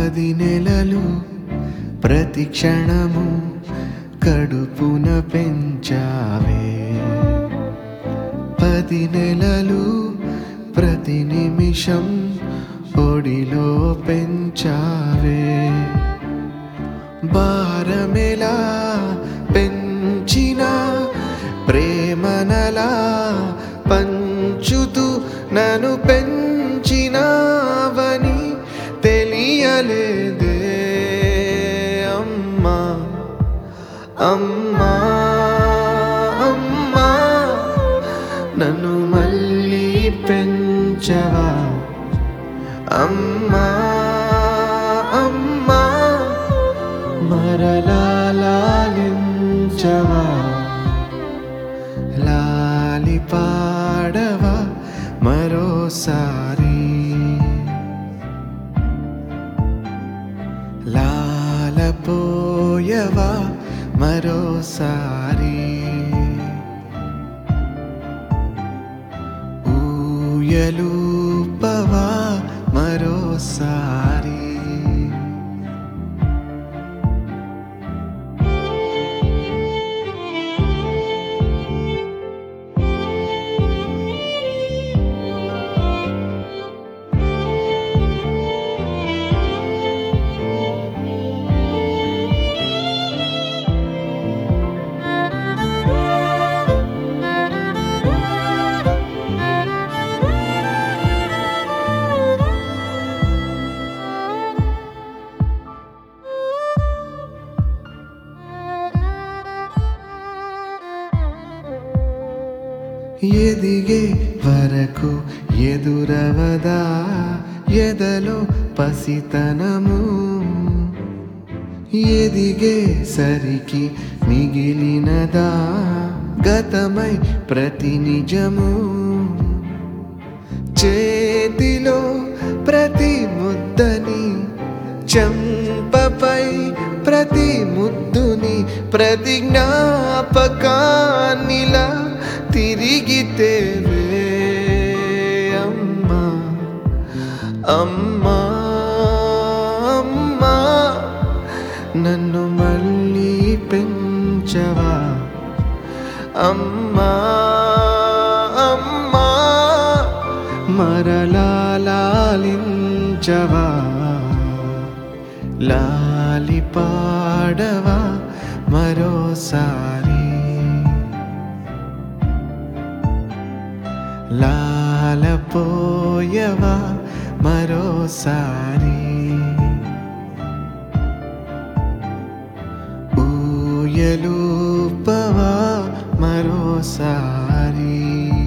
పది నెలలు ప్రతి క్షణము కడుపున పెంచావే పది నెలలు ప్రతి నిమిషం ఒడిలో పెంచావే భారమెలా పెంచిన ప్రేమనలా పంచుతూ నన్ను పెంచినావని తెలియలేదే అమ్మా అమ్మా అమ్మా నన్ను మళ్ళీ పెంచవా అమ్మా అమ్మా మరలా లాలించవా లాలి పాడవా మరోసారి లాలపోయవా మరోసారి ఊయలూపవా మరోసారి ఎదిగే వరకు ఎదురవదా ఎదలో పసితనము ఎదిగే సరికి మిగిలినదా గతమై ప్రతి నిజము చేతిలో ప్రతి ముద్దని చంపపై ప్రతి ముద్దుని ప్రతి జ్ఞాపకాన్నిలా తిరిగితేవే అమ్మా అమ్మా అమ్మా నన్ను మళ్ళీ పెంచవా అమ్మా అమ్మా మరలా లాలించవా లాలి పాడవా మరోసారి లాలపోయవా మరోసారి ఊయలూపవా మరోసారి